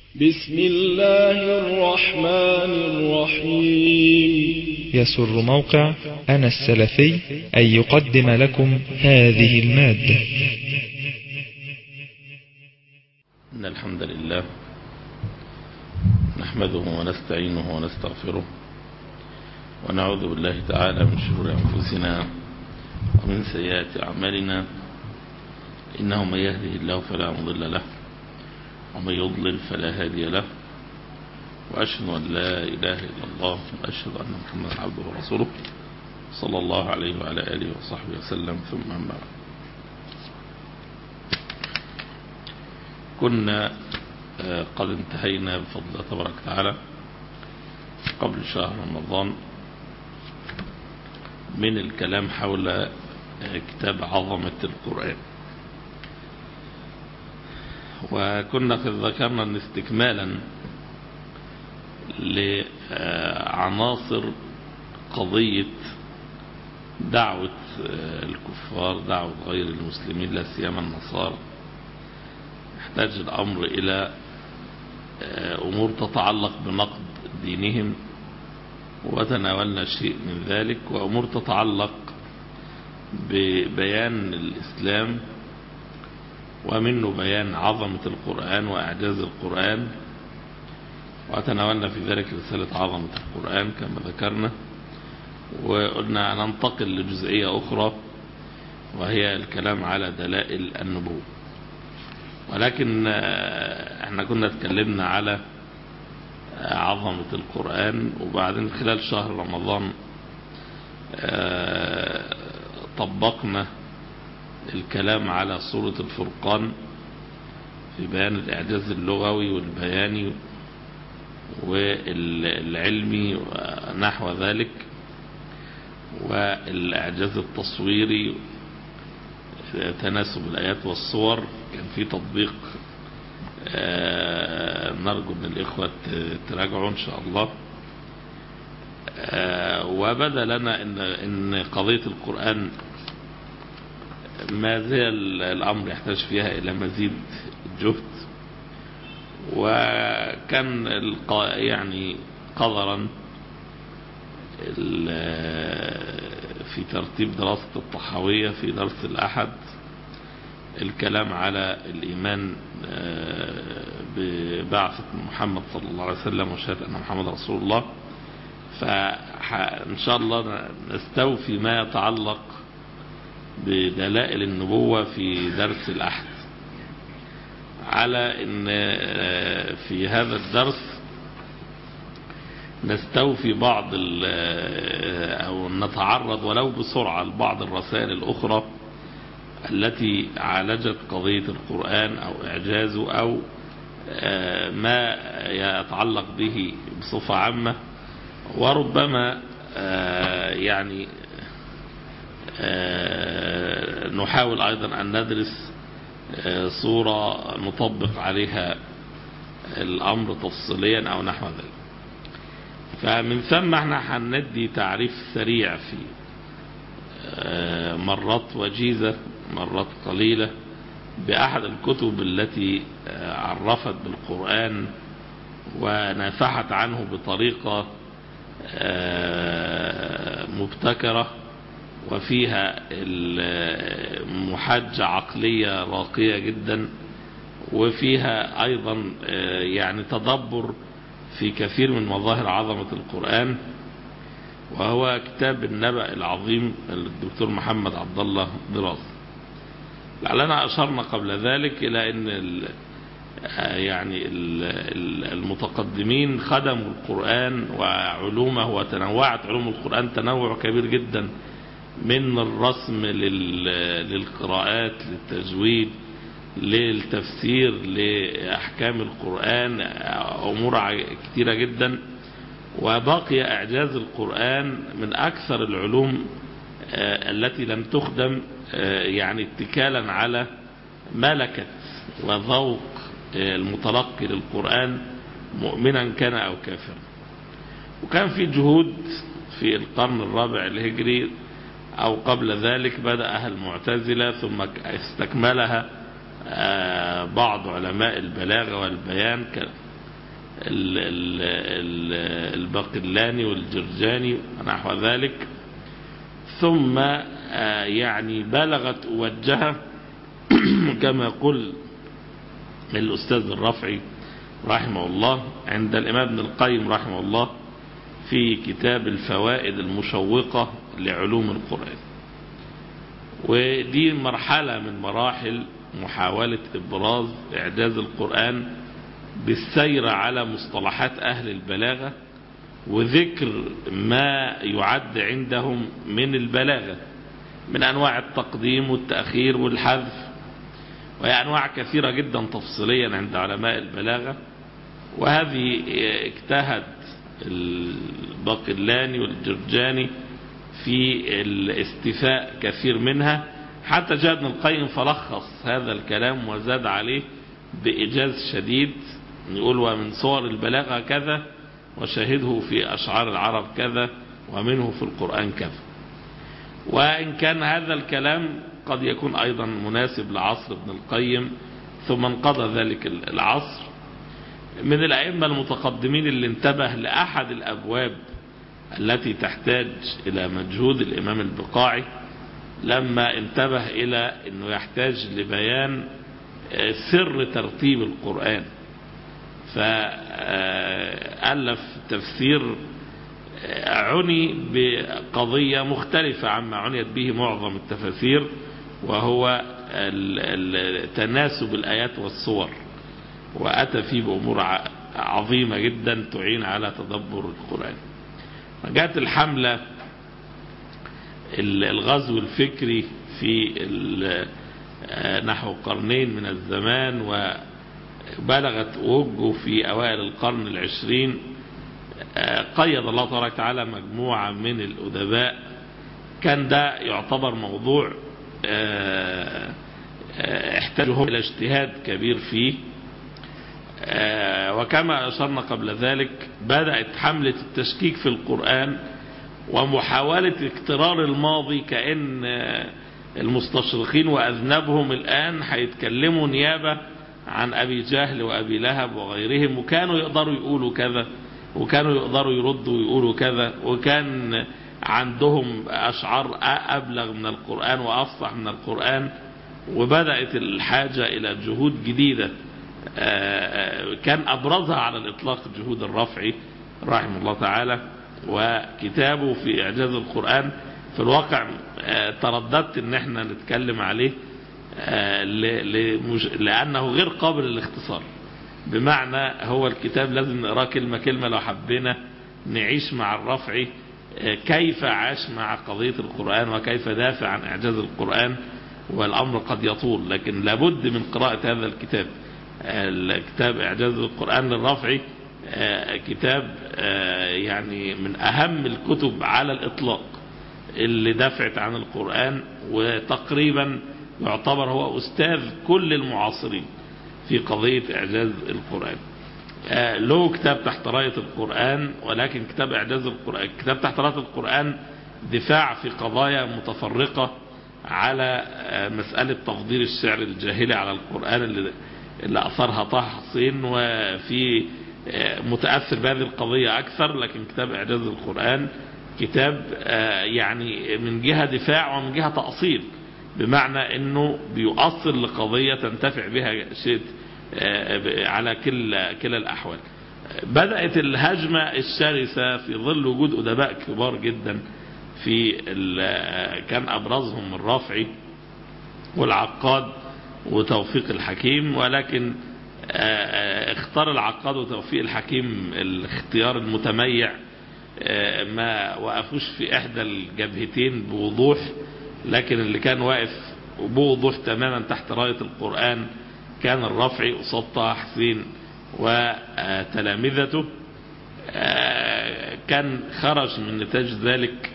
بسم الله الرحمن الرحيم يسر موقع أنا السلفي أن يقدم لكم هذه المادة إن الحمد لله نحمده ونستعينه ونستغفره ونعوذ بالله تعالى من شرور أنفسنا ومن سيئات أعمالنا إنه من يهده الله فلا مضل له ومن يضلل فلا هادي له وأشهد أن لا إله إلا الله وأشهد أن محمدا عبده ورسوله صلى الله عليه وعلى آله وصحبه وسلم ثم أما بعد كنا قد انتهينا بفضل الله تبارك وتعالى قبل شهر رمضان من الكلام حول كتاب عظمة القرآن وكنا قد ذكرنا أن استكمالا لعناصر قضية دعوة الكفار دعوة غير المسلمين لا سيما النصارى يحتاج الأمر إلى أمور تتعلق بنقد دينهم وتناولنا شيء من ذلك وأمور تتعلق ببيان الإسلام ومنه بيان عظمة القرآن وإعجاز القرآن وتناولنا في ذلك رسالة عظمة القرآن كما ذكرنا وقلنا ننتقل لجزئية أخرى وهي الكلام على دلائل النبوة ولكن احنا كنا اتكلمنا على عظمة القرآن وبعدين خلال شهر رمضان طبقنا الكلام على سورة الفرقان في بيان الإعجاز اللغوي والبياني والعلمي ونحو ذلك والإعجاز التصويري تناسب الآيات والصور كان في تطبيق نرجو من الإخوة تراجعوا إن شاء الله وبدا لنا إن, إن قضية القرآن ما زال الأمر يحتاج فيها إلى مزيد جهد وكان يعني قدرا في ترتيب دراسة الطحاوية في درس الأحد الكلام على الإيمان ببعثة محمد صلى الله عليه وسلم وشهادة أن محمد رسول الله فإن شاء الله نستوفي ما يتعلق بدلائل النبوة في درس الأحد على أن في هذا الدرس نستوفي بعض أو نتعرض ولو بسرعة لبعض الرسائل الأخرى التي عالجت قضية القرآن أو إعجازه أو ما يتعلق به بصفة عامة وربما يعني نحاول أيضا أن ندرس صورة نطبق عليها الأمر تفصيليا أو نحو ذلك فمن ثم احنا هندي تعريف سريع في مرات وجيزة مرات قليلة بأحد الكتب التي عرفت بالقرآن ونافحت عنه بطريقة مبتكرة وفيها محاجة عقلية راقية جدا وفيها أيضا يعني تدبر في كثير من مظاهر عظمة القرآن وهو كتاب النبأ العظيم للدكتور محمد عبد الله دراز لعلنا أشرنا قبل ذلك إلى أن ال يعني المتقدمين خدموا القرآن وعلومه وتنوعت علوم القرآن تنوع كبير جدا من الرسم للقراءات للتجويد للتفسير لأحكام القرآن أمور كثيرة جدا وبقي إعجاز القرآن من أكثر العلوم التي لم تخدم يعني اتكالا على ملكة وذوق المتلقي للقرآن مؤمنا كان أو كافرا وكان في جهود في القرن الرابع الهجري أو قبل ذلك بدأها المعتزلة ثم استكملها بعض علماء البلاغة والبيان ال- ال- ال- الباقلاني والجرجاني ونحو ذلك ثم آه، يعني بلغت وجهه كما يقول الأستاذ الرفعي رحمه الله عند الإمام ابن القيم رحمه الله في كتاب الفوائد المشوقة لعلوم القرآن ودي مرحلة من مراحل محاولة إبراز إعجاز القرآن بالسير على مصطلحات أهل البلاغة وذكر ما يعد عندهم من البلاغة من أنواع التقديم والتأخير والحذف وهي أنواع كثيرة جدا تفصيليا عند علماء البلاغة وهذه اجتهد الباقلاني والجرجاني في الاستيفاء كثير منها حتى جاء ابن القيم فلخص هذا الكلام وزاد عليه بإيجاز شديد يقول ومن صور البلاغة كذا وشاهده في أشعار العرب كذا ومنه في القرآن كذا وإن كان هذا الكلام قد يكون أيضا مناسب لعصر ابن القيم ثم انقضى ذلك العصر من الأئمة المتقدمين اللي انتبه لأحد الأبواب التي تحتاج إلى مجهود الإمام البقاعي لما انتبه إلى أنه يحتاج لبيان سر ترتيب القرآن فألف تفسير عني بقضية مختلفة عما عنيت به معظم التفاسير وهو تناسب الآيات والصور وأتى فيه بأمور عظيمة جدا تعين على تدبر القرآن جاءت الحملة الغزو الفكري في نحو قرنين من الزمان وبلغت وجه في أوائل القرن العشرين قيد الله تبارك وتعالى مجموعة من الأدباء كان ده يعتبر موضوع احتاجهم إلى اجتهاد كبير فيه وكما أشرنا قبل ذلك بدأت حملة التشكيك في القرآن ومحاولة اكترار الماضي كأن المستشرقين وأذنبهم الآن هيتكلموا نيابة عن أبي جهل وأبي لهب وغيرهم وكانوا يقدروا يقولوا كذا وكانوا يقدروا يردوا ويقولوا كذا وكان عندهم أشعار أبلغ من القرآن وأفصح من القرآن وبدأت الحاجة إلى جهود جديدة كان أبرزها على الإطلاق جهود الرفعي رحمه الله تعالى وكتابه في إعجاز القرآن في الواقع ترددت ان احنا نتكلم عليه لأنه غير قابل للاختصار بمعنى هو الكتاب لازم نقراه كلمة كلمة لو حبينا نعيش مع الرفعي كيف عاش مع قضية القرآن وكيف دافع عن إعجاز القرآن والأمر قد يطول لكن لابد من قراءة هذا الكتاب الكتاب إعجاز القرآن للرفعي كتاب يعني من أهم الكتب على الإطلاق اللي دافعت عن القرآن وتقريبا يعتبر هو أستاذ كل المعاصرين في قضية إعجاز القرآن له كتاب تحت راية القرآن ولكن كتاب إعجاز القرآن كتاب تحت راية القرآن دفاع في قضايا متفرقة على مسألة تفضيل الشعر الجاهلي على القرآن اللي, اللي أثرها طه حسين وفي متأثر بهذه القضية أكثر لكن كتاب إعجاز القرآن كتاب يعني من جهة دفاع ومن جهة تأصيل بمعنى أنه بيؤصل لقضية تنتفع بها شيء على كل كلا الأحوال بدأت الهجمة الشرسة في ظل وجود أدباء كبار جدا في كان أبرزهم الرافعي والعقاد وتوفيق الحكيم ولكن اختار العقاد وتوفيق الحكيم الاختيار المتميع ما وقفوش في احدى الجبهتين بوضوح لكن اللي كان واقف بوضوح تماما تحت راية القرآن كان الرافعي قصاد طه حسين وتلامذته كان خرج من نتاج ذلك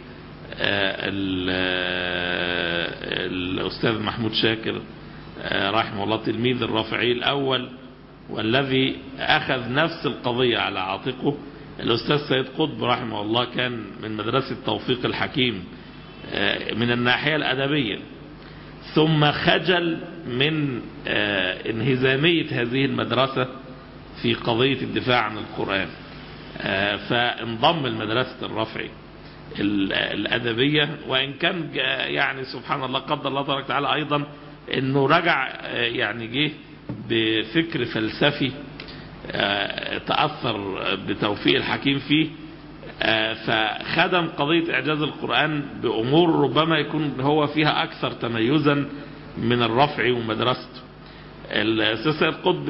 الأستاذ محمود شاكر رحمه الله تلميذ الرافعي الأول والذي أخذ نفس القضية على عاتقه الأستاذ سيد قطب رحمه الله كان من مدرسة توفيق الحكيم من الناحية الأدبية ثم خجل من انهزامية هذه المدرسة في قضية الدفاع عن القرآن فانضم لمدرسة الرفعي الأدبية وإن كان يعني سبحان الله قدر الله تبارك وتعالى أيضا أنه رجع يعني جه بفكر فلسفي تأثر بتوفيق الحكيم فيه فخدم قضية إعجاز القرآن بأمور ربما يكون هو فيها أكثر تميزا من الرفع ومدرسته الأستاذ سيد قطب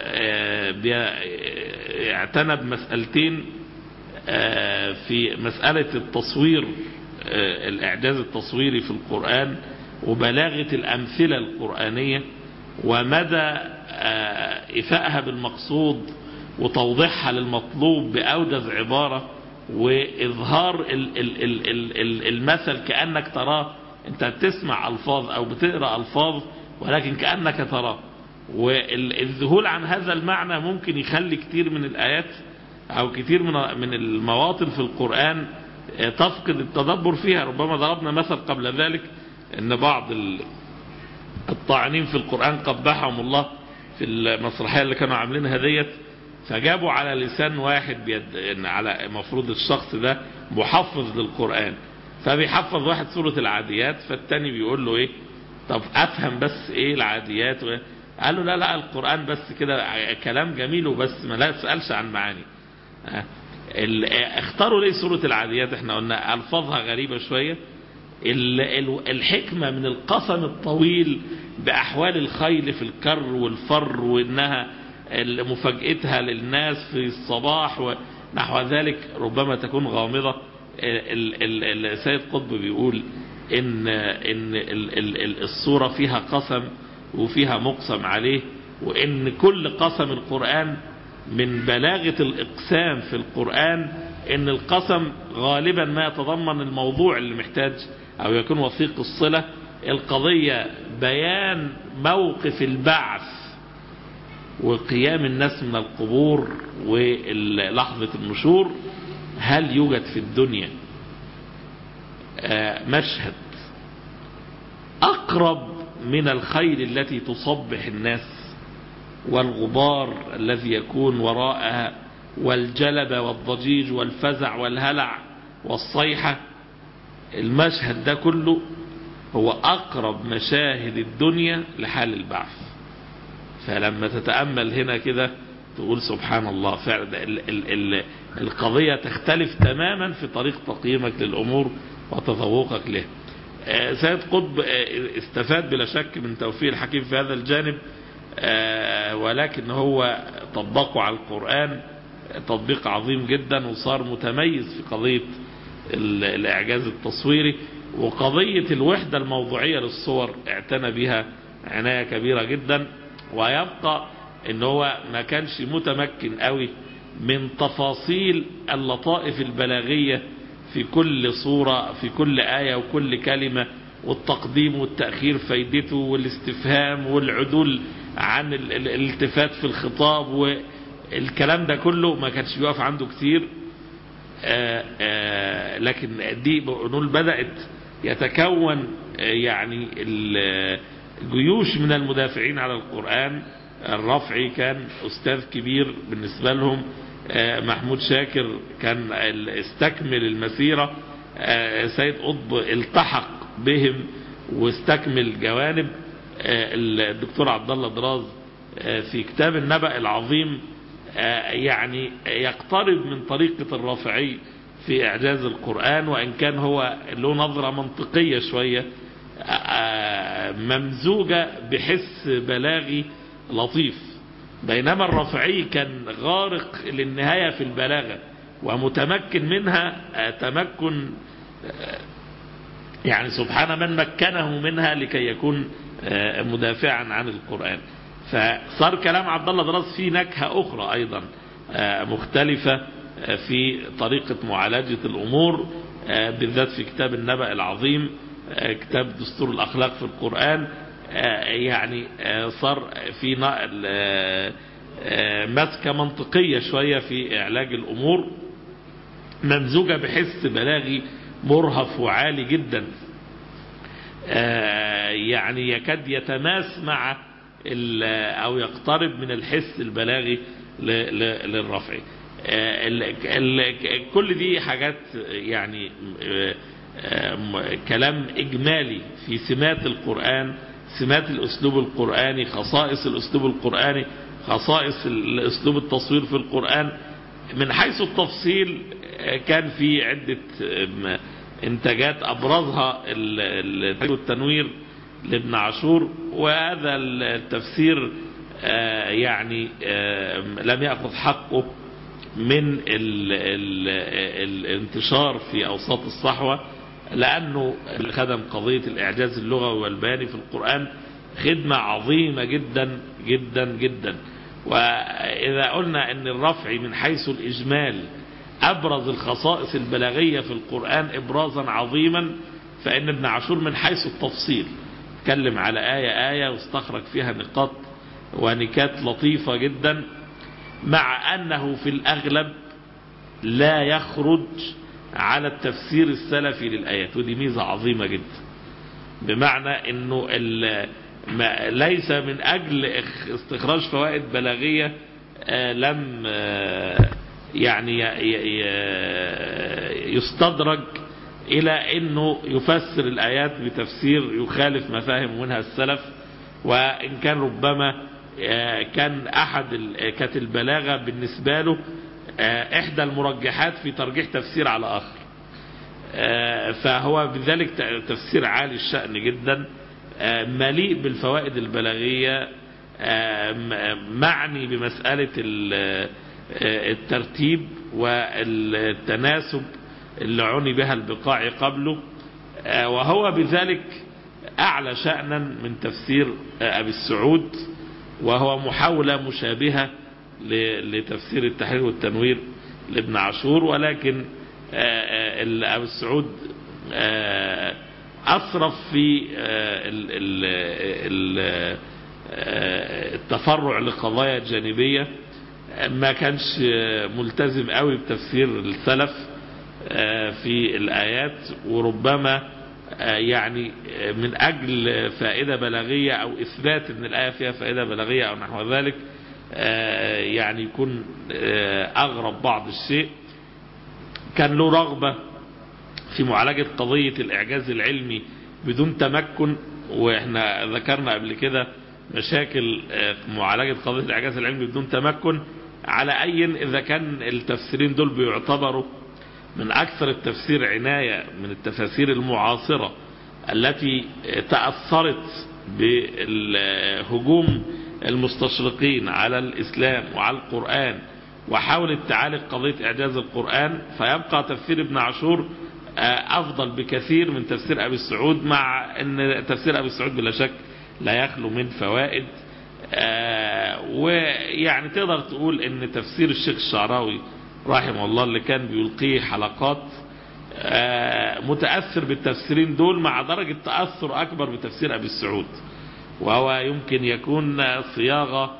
اعتنى بمسألتين في مسألة التصوير الإعجاز التصويري في القرآن وبلاغة الأمثلة القرآنية ومدى إفائها بالمقصود وتوضيحها للمطلوب بأوجز عبارة وإظهار المثل كأنك تراه أنت بتسمع ألفاظ أو بتقرأ ألفاظ ولكن كأنك تراه والذهول عن هذا المعنى ممكن يخلي كتير من الآيات أو كتير من من المواطن في القرآن تفقد التدبر فيها ربما ضربنا مثل قبل ذلك أن بعض الطاعنين في القرآن قبحهم الله في المسرحية اللي كانوا عاملينها ديت فجابوا على لسان واحد بيد إن على مفروض الشخص ده محفظ للقرآن فبيحفظ واحد سورة العاديات فالتاني بيقول له ايه طب افهم بس ايه العاديات و... قال له لا لا القرآن بس كده كلام جميل وبس ما لا تسألش عن معاني ال... اختاروا ليه سورة العاديات احنا قلنا الفاظها غريبة شوية ال... ال... الحكمة من القسم الطويل بأحوال الخيل في الكر والفر وانها مفاجأتها للناس في الصباح ونحو ذلك ربما تكون غامضة السيد قطب بيقول ان ان الصورة فيها قسم وفيها مقسم عليه وان كل قسم القرآن من بلاغة الاقسام في القرآن ان القسم غالبا ما يتضمن الموضوع اللي محتاج او يكون وثيق الصلة القضية بيان موقف البعث وقيام الناس من القبور ولحظة النشور هل يوجد في الدنيا مشهد أقرب من الخيل التي تصبح الناس والغبار الذي يكون وراءها والجلب والضجيج والفزع والهلع والصيحة المشهد ده كله هو أقرب مشاهد الدنيا لحال البعث فلما تتأمل هنا كده تقول سبحان الله فعلا ال ال ال القضية تختلف تماما في طريق تقييمك للأمور وتذوقك له سيد قطب استفاد بلا شك من توفيق الحكيم في هذا الجانب ولكن هو طبقه على القرآن تطبيق عظيم جدا وصار متميز في قضية الإعجاز التصويري وقضية الوحدة الموضوعية للصور اعتنى بها عناية كبيرة جدا ويبقى ان هو ما كانش متمكن قوي من تفاصيل اللطائف البلاغية في كل صورة في كل آية وكل كلمة والتقديم والتأخير فايدته والاستفهام والعدول عن الالتفات في الخطاب والكلام ده كله ما كانش بيقف عنده كتير آآ آآ لكن دي نقول بدأت يتكون يعني الجيوش من المدافعين على القرآن الرفعي كان أستاذ كبير بالنسبة لهم محمود شاكر كان استكمل المسيرة سيد قطب التحق بهم واستكمل جوانب الدكتور عبد الله دراز في كتاب النبأ العظيم يعني يقترب من طريقة الرافعي في إعجاز القرآن وإن كان هو له نظرة منطقية شوية ممزوجة بحس بلاغي لطيف بينما الرافعي كان غارق للنهاية في البلاغة ومتمكن منها تمكن يعني سبحان من مكنه منها لكي يكون مدافعا عن القرآن فصار كلام عبد الله دراز فيه نكهة أخرى أيضا مختلفة في طريقة معالجة الأمور بالذات في كتاب النبأ العظيم كتاب دستور الأخلاق في القرآن يعني صار في مسكة منطقية شوية في إعلاج الأمور ممزوجة بحس بلاغي مرهف وعالي جدا يعني يكاد يتماس مع أو يقترب من الحس البلاغي للرفع كل دي حاجات يعني كلام إجمالي في سمات القرآن سمات الأسلوب القرآني خصائص الأسلوب القرآني خصائص الأسلوب التصوير في القرآن من حيث التفصيل كان في عدة انتاجات أبرزها التنوير لابن عاشور وهذا التفسير يعني لم يأخذ حقه من الانتشار في أوساط الصحوة لأنه خدم قضية الإعجاز اللغوي والبياني في القرآن خدمة عظيمة جدا جدا جدا وإذا قلنا أن الرفع من حيث الإجمال أبرز الخصائص البلاغية في القرآن إبرازا عظيما فإن ابن عاشور من حيث التفصيل اتكلم على آية آية واستخرج فيها نقاط ونكات لطيفة جدا مع أنه في الأغلب لا يخرج على التفسير السلفي للآيات ودي ميزة عظيمة جدا بمعنى أنه ليس من أجل استخراج فوائد بلاغية لم يعني يستدرج إلى أنه يفسر الآيات بتفسير يخالف مفاهيم منها السلف وإن كان ربما كان أحد كانت البلاغة بالنسبة له إحدى المرجحات في ترجيح تفسير على آخر فهو بذلك تفسير عالي الشأن جدا مليء بالفوائد البلاغية معني بمسألة الترتيب والتناسب اللي عني بها البقاع قبله وهو بذلك أعلى شأنا من تفسير أبي السعود وهو محاولة مشابهة لتفسير التحرير والتنوير لابن عاشور ولكن أبو السعود أسرف في التفرع لقضايا جانبية ما كانش ملتزم قوي بتفسير السلف في الآيات وربما يعني من أجل فائدة بلاغية أو إثبات أن الآية فيها فائدة بلاغية أو نحو ذلك يعني يكون أغرب بعض الشيء كان له رغبة في معالجة قضية الإعجاز العلمي بدون تمكن وإحنا ذكرنا قبل كده مشاكل معالجة قضية الإعجاز العلمي بدون تمكن على أي إذا كان التفسيرين دول بيعتبروا من أكثر التفسير عناية من التفاسير المعاصرة التي تأثرت بهجوم المستشرقين على الإسلام وعلى القرآن وحاولت تعالج قضية إعجاز القرآن فيبقى تفسير ابن عاشور أفضل بكثير من تفسير أبي السعود مع أن تفسير أبي السعود بلا شك لا يخلو من فوائد ويعني تقدر تقول أن تفسير الشيخ الشعراوي رحمه الله اللي كان بيلقيه حلقات متأثر بالتفسيرين دول مع درجة تأثر أكبر بتفسير أبي السعود وهو يمكن يكون صياغة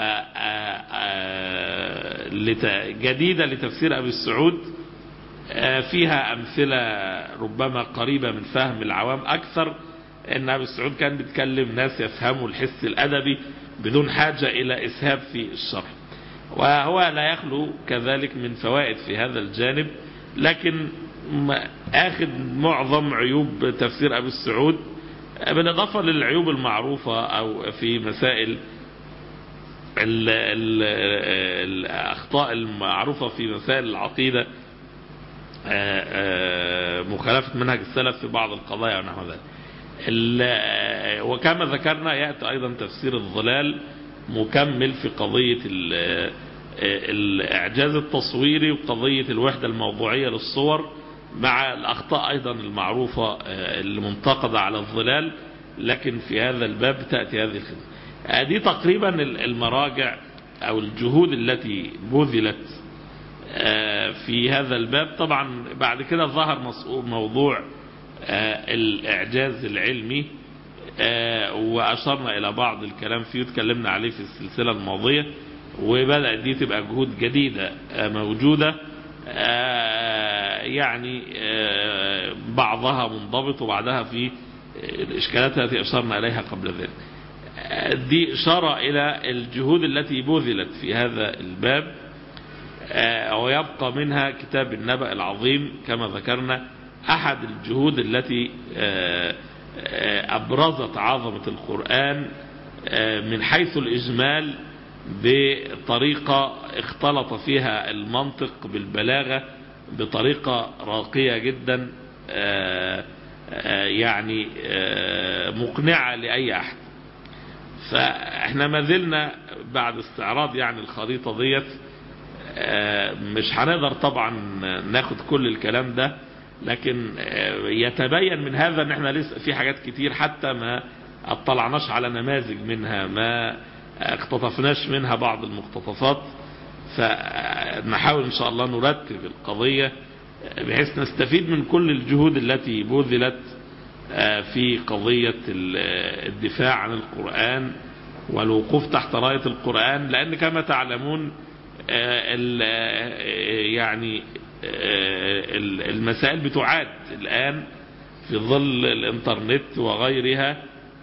جديدة لتفسير أبي السعود فيها أمثلة ربما قريبة من فهم العوام أكثر أن أبي السعود كان بيتكلم ناس يفهموا الحس الأدبي بدون حاجة إلى إسهاب في الشرح وهو لا يخلو كذلك من فوائد في هذا الجانب لكن أخذ معظم عيوب تفسير أبي السعود بالإضافة للعيوب المعروفة أو في مسائل ال ال الأخطاء المعروفة في مسائل العقيدة مخالفة منهج السلف في بعض القضايا ونحو ذلك وكما ذكرنا يأتي أيضا تفسير الظلال مكمل في قضية الإعجاز التصويري وقضية الوحدة الموضوعية للصور مع الأخطاء أيضا المعروفة المنتقدة على الظلال لكن في هذا الباب تأتي هذه الخدمة دي تقريبا المراجع أو الجهود التي بذلت في هذا الباب طبعا بعد كده ظهر موضوع الإعجاز العلمي وأشرنا إلى بعض الكلام فيه وتكلمنا عليه في السلسلة الماضية وبدأت دي تبقى جهود جديدة موجودة يعني بعضها منضبط وبعدها في الإشكالات التي أشرنا إليها قبل ذلك دي إشارة إلى الجهود التي بذلت في هذا الباب ويبقى منها كتاب النبأ العظيم كما ذكرنا أحد الجهود التي أبرزت عظمة القرآن من حيث الإجمال بطريقة اختلط فيها المنطق بالبلاغة بطريقة راقية جدا يعني مقنعة لأي أحد فاحنا ما زلنا بعد استعراض يعني الخريطة ديت مش هنقدر طبعا ناخد كل الكلام ده لكن يتبين من هذا ان احنا لسه في حاجات كتير حتى ما اطلعناش على نماذج منها ما اقتطفناش منها بعض المقتطفات فنحاول ان شاء الله نرتب القضية بحيث نستفيد من كل الجهود التي بذلت في قضية الدفاع عن القرآن والوقوف تحت راية القرآن لأن كما تعلمون يعني المسائل بتعاد الآن في ظل الانترنت وغيرها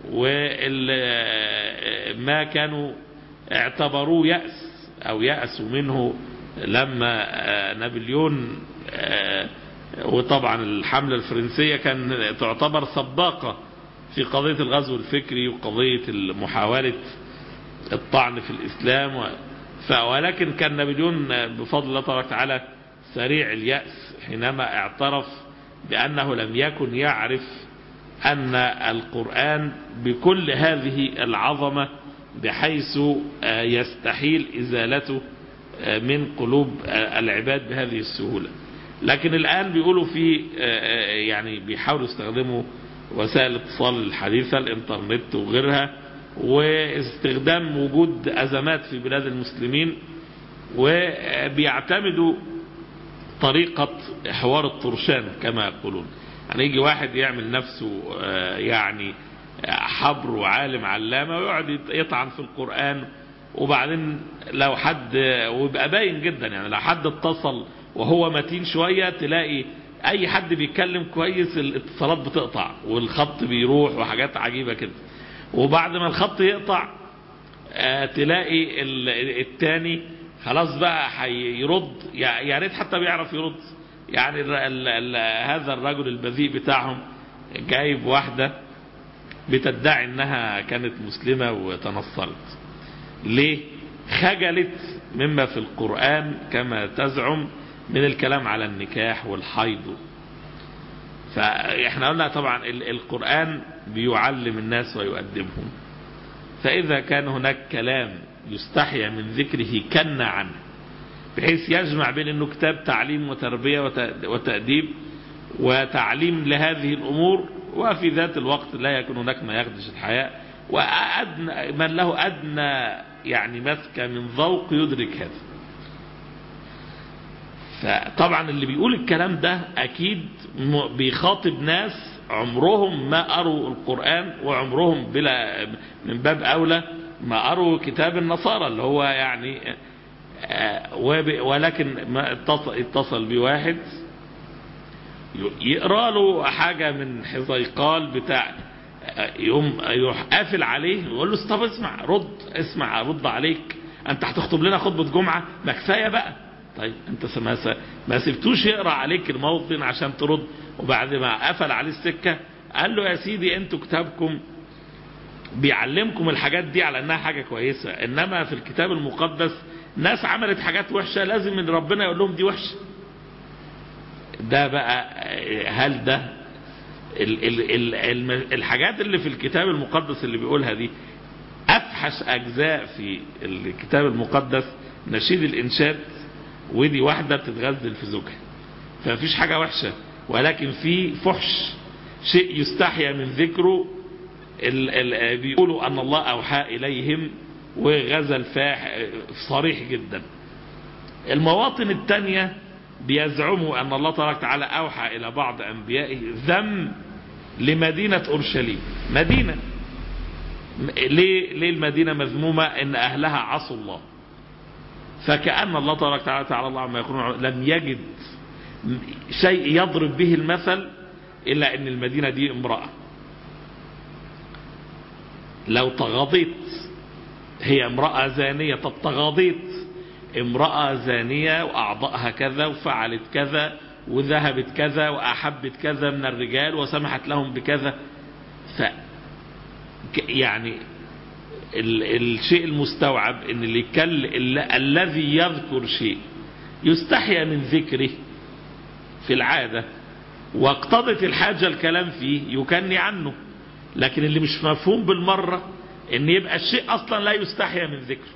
وما كانوا اعتبروه يأس أو يأسوا منه لما نابليون وطبعا الحملة الفرنسية كان تعتبر سباقة في قضية الغزو الفكري وقضية محاولة الطعن في الإسلام ولكن كان نابليون بفضل الله تبارك وتعالى سريع اليأس حينما اعترف بأنه لم يكن يعرف أن القرآن بكل هذه العظمة بحيث يستحيل إزالته من قلوب العباد بهذه السهولة لكن الآن بيقولوا في يعني بيحاولوا يستخدموا وسائل الاتصال الحديثة الانترنت وغيرها واستخدام وجود أزمات في بلاد المسلمين وبيعتمدوا طريقة حوار الطرشان كما يقولون يعني يجي واحد يعمل نفسه يعني حبر وعالم علامة ويقعد يطعن في القرآن وبعدين لو حد ويبقى باين جدا يعني لو حد اتصل وهو متين شوية تلاقي اي حد بيتكلم كويس الاتصالات بتقطع والخط بيروح وحاجات عجيبة كده وبعد ما الخط يقطع تلاقي التاني خلاص بقى هيرد يا ريت حتى بيعرف يرد يعني ال ال ال هذا الرجل البذيء بتاعهم جايب واحدة بتدعي انها كانت مسلمة وتنصرت ليه خجلت مما في القرآن كما تزعم من الكلام على النكاح والحيض فاحنا قلنا طبعا القرآن بيعلم الناس ويؤدبهم فإذا كان هناك كلام يستحيا من ذكره كن عنه بحيث يجمع بين انه كتاب تعليم وتربية وتأديب وتعليم لهذه الأمور وفي ذات الوقت لا يكون هناك ما يخدش الحياة وأدنى من له أدنى يعني مسكة من ذوق يدرك هذا فطبعا اللي بيقول الكلام ده أكيد بيخاطب ناس عمرهم ما قروا القرآن وعمرهم بلا من باب أولى ما قروا كتاب النصارى اللي هو يعني ولكن ما اتصل, اتصل بواحد يقرا له حاجة من حزيقال بتاع يقوم يروح قافل عليه ويقول له طب اسمع رد اسمع رد عليك انت هتخطب لنا خطبة جمعة ما كفاية بقى طيب انت ما ما سبتوش يقرا عليك الموطن عشان ترد وبعد ما قفل عليه السكة قال له يا سيدي انتوا كتابكم بيعلمكم الحاجات دي على انها حاجة كويسة انما في الكتاب المقدس ناس عملت حاجات وحشة لازم من ربنا يقول لهم دي وحشة ده بقى هل ده ال ال ال الحاجات اللي في الكتاب المقدس اللي بيقولها دي افحش اجزاء في الكتاب المقدس نشيد الانشاد ودي واحدة بتتغزل في زوجها فمفيش حاجة وحشة ولكن في فحش شيء يستحيا من ذكره ال ال بيقولوا ان الله اوحى اليهم وغزل فاح صريح جدا المواطن الثانية بيزعموا ان الله تبارك وتعالى اوحى الى بعض انبيائه ذم لمدينة اورشليم مدينة ليه, ليه المدينة مذمومة ان اهلها عصوا الله فكأن الله تبارك وتعالى تعالى الله عما يقولون لم يجد شيء يضرب به المثل الا ان المدينة دي امرأة لو تغاضيت هي امرأة زانية طب تغاضيت امرأة زانية وأعضائها كذا وفعلت كذا وذهبت كذا وأحبت كذا من الرجال وسمحت لهم بكذا ف يعني ال الشيء المستوعب ان اللي يكل ال الذي يذكر شيء يستحيا من ذكره في العادة واقتضت الحاجة الكلام فيه يكني عنه لكن اللي مش مفهوم بالمرة ان يبقى الشيء اصلا لا يستحيا من ذكره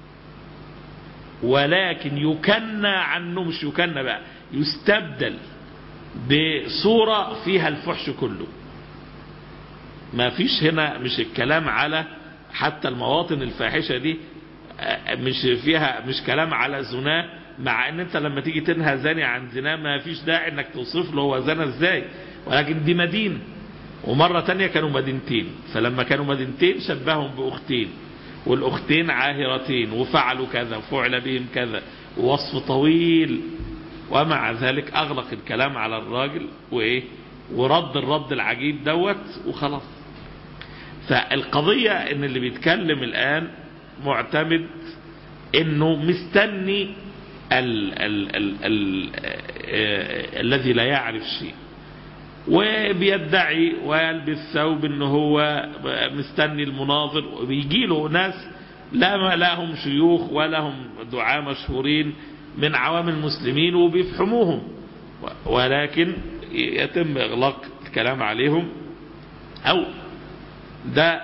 ولكن يكنى عنه مش يكنى بقى يستبدل بصورة فيها الفحش كله ما فيش هنا مش الكلام على حتى المواطن الفاحشة دي مش فيها مش كلام على زناه مع ان انت لما تيجي تنهى زاني عن زناه ما فيش داعي انك توصف له هو زنى ازاي ولكن دي مدينة ومرة تانية كانوا مدينتين فلما كانوا مدينتين شبههم باختين والاختين عاهرتين وفعلوا كذا وفعل بهم كذا ووصف طويل ومع ذلك اغلق الكلام على الراجل وايه ورد الرد العجيب دوت وخلاص فالقضية ان اللي بيتكلم الان معتمد انه مستني ال ال ال ال آه الذي لا يعرف شيء وبيدعي ويلبس ثوب ان هو مستني المناظر وبيجي له ناس لا لهم شيوخ ولا هم دعاة مشهورين من عوام المسلمين وبيفهموهم ولكن يتم اغلاق الكلام عليهم او ده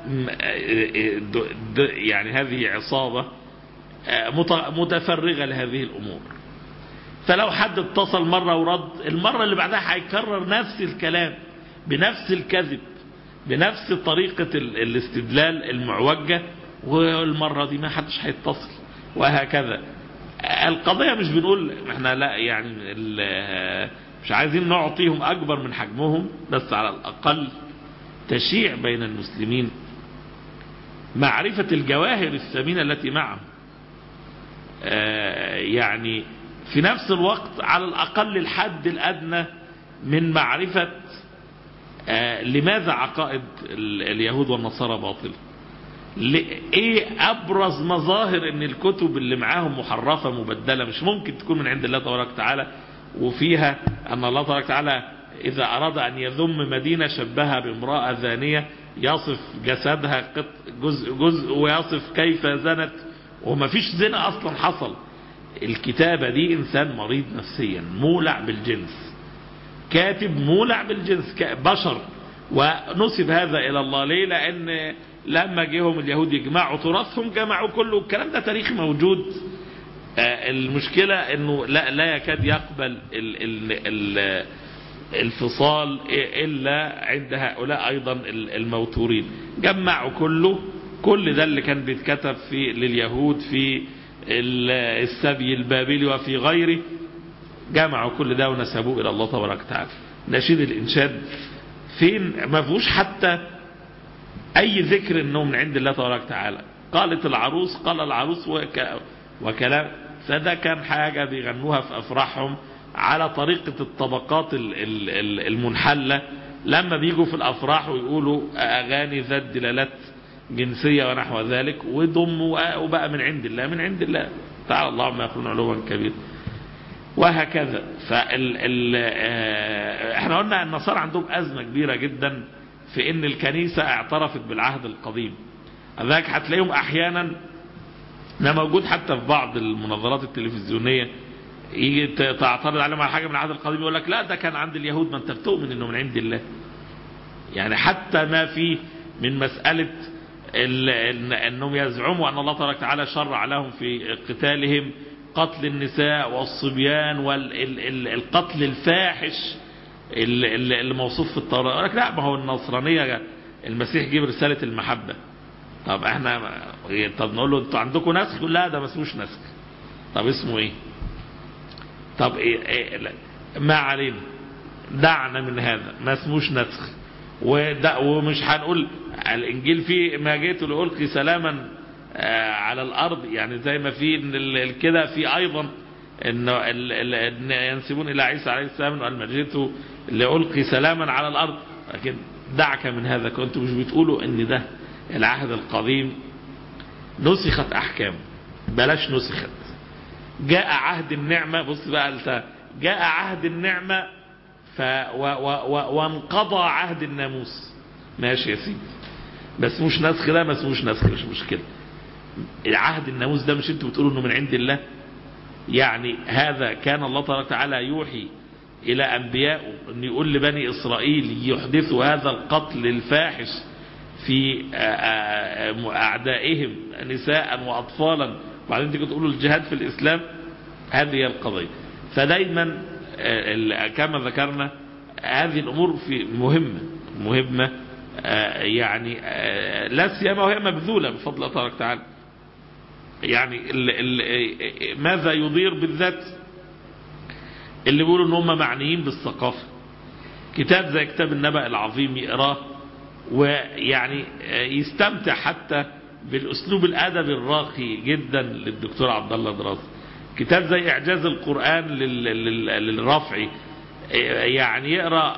يعني هذه عصابة متفرغة لهذه الأمور فلو حد اتصل مرة ورد المرة اللي بعدها هيكرر نفس الكلام بنفس الكذب بنفس طريقة الاستدلال المعوجة والمرة دي ما حدش هيتصل وهكذا القضية مش بنقول احنا لا يعني مش عايزين نعطيهم أكبر من حجمهم بس على الأقل تشيع بين المسلمين معرفة الجواهر الثمينة التي معهم يعني في نفس الوقت على الأقل الحد الأدنى من معرفة لماذا عقائد اليهود والنصارى باطل ايه ابرز مظاهر ان الكتب اللي معاهم محرفة مبدلة مش ممكن تكون من عند الله تبارك وتعالى وفيها ان الله تبارك وتعالى إذا أراد أن يذم مدينة شبهها بامرأة زانية يصف جسدها جزء جزء ويصف كيف زنت وما فيش زنا أصلا حصل الكتابة دي إنسان مريض نفسيا مولع بالجنس كاتب مولع بالجنس بشر ونسب هذا إلى الله ليه لأن لما جيهم اليهود يجمعوا تراثهم جمعوا كله الكلام ده تاريخ موجود المشكلة انه لا, لا يكاد يقبل ال ال ال الفصال إلا عند هؤلاء أيضا الموتورين جمعوا كله كل ده اللي كان بيتكتب في لليهود في السبي البابلي وفي غيره جمعوا كل ده ونسبوه إلى الله تبارك وتعالى نشيد الإنشاد فين ما فيهوش حتى أي ذكر أنه من عند الله تبارك وتعالى قالت العروس قال العروس وك وكلام فده كان حاجة بيغنوها في أفراحهم على طريقة الطبقات المنحلة لما بيجوا في الأفراح ويقولوا أغاني ذات دلالات جنسية ونحو ذلك وضم وبقى من عند الله من عند الله تعالى الله ما يقولون علوا كبير وهكذا فال ال احنا قلنا النصارى عندهم أزمة كبيرة جدا في ان الكنيسة اعترفت بالعهد القديم ذلك هتلاقيهم احيانا ده موجود حتى في بعض المناظرات التلفزيونية يجي تعترض عليهم على حاجة من العهد القديم يقول لك لا ده كان عند اليهود ما انت بتؤمن انه من عند الله يعني حتى ما في من مسألة انهم يزعموا ان الله تبارك وتعالى شرع لهم في قتالهم قتل النساء والصبيان والقتل الفاحش اللي موصوف في التوراة يقول لك لا ما هو النصرانية المسيح جيب رسالة المحبة طب احنا طب نقول له انتوا عندكم نسخ يقول لا ده ما اسموش نسخ طب اسمه ايه طب إيه إيه لا. ما علينا دعنا من هذا ما اسموش نسخ وده ومش هنقول الانجيل فيه ما جيت لألقي سلاما على الارض يعني زي ما في كده في ايضا انه ينسبون الى عيسى عليه السلام انه قال ما جئت لألقي سلاما على الارض لكن دعك من هذا كنتوا مش بتقولوا ان ده العهد القديم نسخت أحكامه بلاش نسخت جاء عهد النعمة بص بقى انت جاء عهد النعمة ف و و و وانقضى عهد الناموس ماشي يا سيدي بس مش نسخ ده ما اسموش نسخ مش مشكلة العهد الناموس ده مش انتوا بتقولوا انه من عند الله يعني هذا كان الله تبارك وتعالى يوحي الى انبيائه ان يقول لبني اسرائيل يحدثوا هذا القتل الفاحش في اعدائهم نساء واطفالا وبعدين تيجي تقولوا الجهاد في الاسلام هذه هي القضيه فدايما كما ذكرنا هذه الامور في مهمه مهمه يعني لا سيما وهي مبذوله بفضل الله تبارك وتعالى يعني ال ال ماذا يضير بالذات اللي بيقولوا ان هم معنيين بالثقافه كتاب زي كتاب النبأ العظيم يقراه ويعني يستمتع حتى بالاسلوب الادبي الراقي جدا للدكتور عبد الله دراس كتاب زي اعجاز القران للرافعي يعني يقرا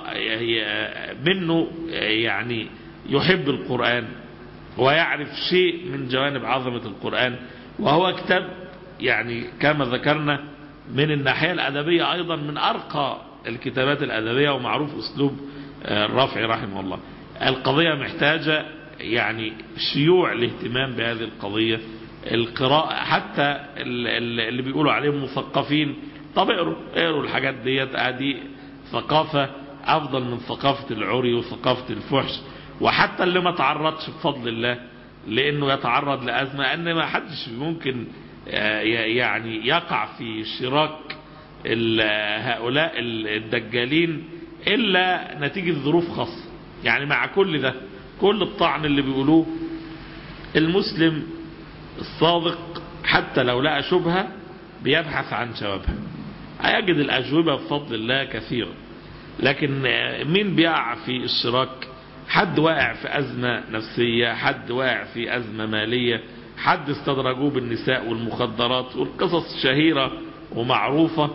منه يعني يحب القران ويعرف شيء من جوانب عظمه القران وهو كتاب يعني كما ذكرنا من الناحيه الادبيه ايضا من ارقى الكتابات الادبيه ومعروف اسلوب الرافعي رحمه الله القضيه محتاجه يعني شيوع الاهتمام بهذه القضية القراءة حتى اللي بيقولوا عليهم مثقفين طب اقروا اقروا الحاجات ديت ادي ثقافة افضل من ثقافة العري وثقافة الفحش وحتى اللي ما تعرضش بفضل الله لانه يتعرض لازمة ان ما حدش ممكن يعني يقع في شراك هؤلاء الدجالين الا نتيجة ظروف خاصة يعني مع كل ده كل الطعن اللي بيقولوه المسلم الصادق حتى لو لقى شبهة بيبحث عن جوابها هيجد الأجوبة بفضل الله كثيرة لكن مين بيقع في الشراك حد واقع في أزمة نفسية حد واقع في أزمة مالية حد استدرجوه بالنساء والمخدرات والقصص شهيرة ومعروفة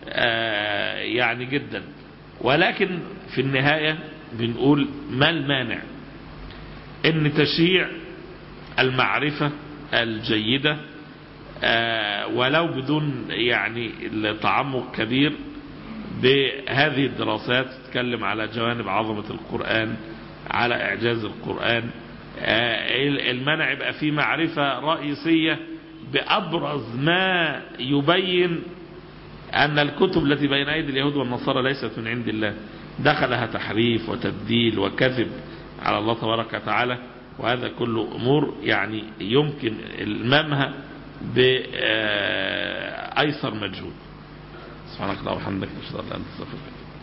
يعني جدا ولكن في النهاية بنقول ما المانع ان تشيع المعرفة الجيدة ولو بدون يعني تعمق كبير بهذه الدراسات تتكلم على جوانب عظمة القرآن على إعجاز القرآن المنع يبقى فيه معرفة رئيسية بأبرز ما يبين أن الكتب التي بين أيدي اليهود والنصارى ليست من عند الله دخلها تحريف وتبديل وكذب على الله تبارك وتعالى وهذا كله أمور يعني يمكن المامها بأيسر مجهود سبحانك اللهم وبحمدك نشهد ان لا اله الا انت